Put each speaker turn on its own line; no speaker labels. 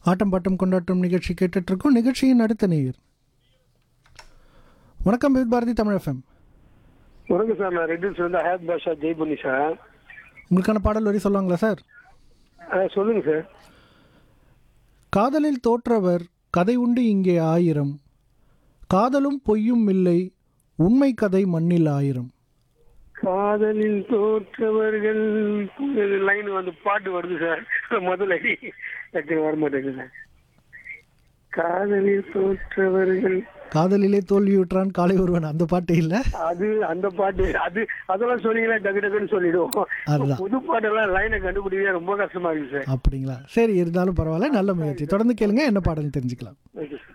ஆட்டம் bottom கொண்டாட்டம் நிகழ்ச்சி கேட்டுட்டு இருக்கோம் நிகழ்ச்சியின் அடுத்த நேயர் வணக்கம் வித் பாரதி தமிழ் எஃப்எம்
வணக்கம் சார் நான் ரெட்டில்ஸ் வந்து ஹயாத் பாஷா ஜெய்புனி சார்
உங்களுக்கான பாடல் வரி சொல்லுவாங்களா சார்
ஆ, சொல்லுங்க சார்
காதலில் தோற்றவர் கதை உண்டு இங்கே ஆயிரம் காதலும் பொய்யும் இல்லை உண்மை கதை மண்ணில் ஆயிரம்
காதலில் தோற்றவர்கள் லைன் வந்து பாட்டு வருது சார் முதல்ல அடி டக்குனு வர மாட்டேங்குது சார் காதலில் தோற்றவர்கள்
காதலிலே தோல்வியுற்றான் காலை ஒருவன் அந்த பாட்டு இல்லை
அது அந்த பாட்டு அது அதெல்லாம் சொன்னீங்கன்னா டக்கு டக்குன்னு சொல்லிடுவோம்
அதுதான்.
புது பாட்டெல்லாம் லைனை கண்டுபிடிக்கவே ரொம்ப கஷ்டமா இருக்கு சார்
அப்படிங்களா சரி இருந்தாலும் பரவாயில்ல நல்ல முயற்சி தொடர்ந்து கேளுங்க என்ன பாடல் தெரிஞ்சுக்கலாம்
ஓகே சார்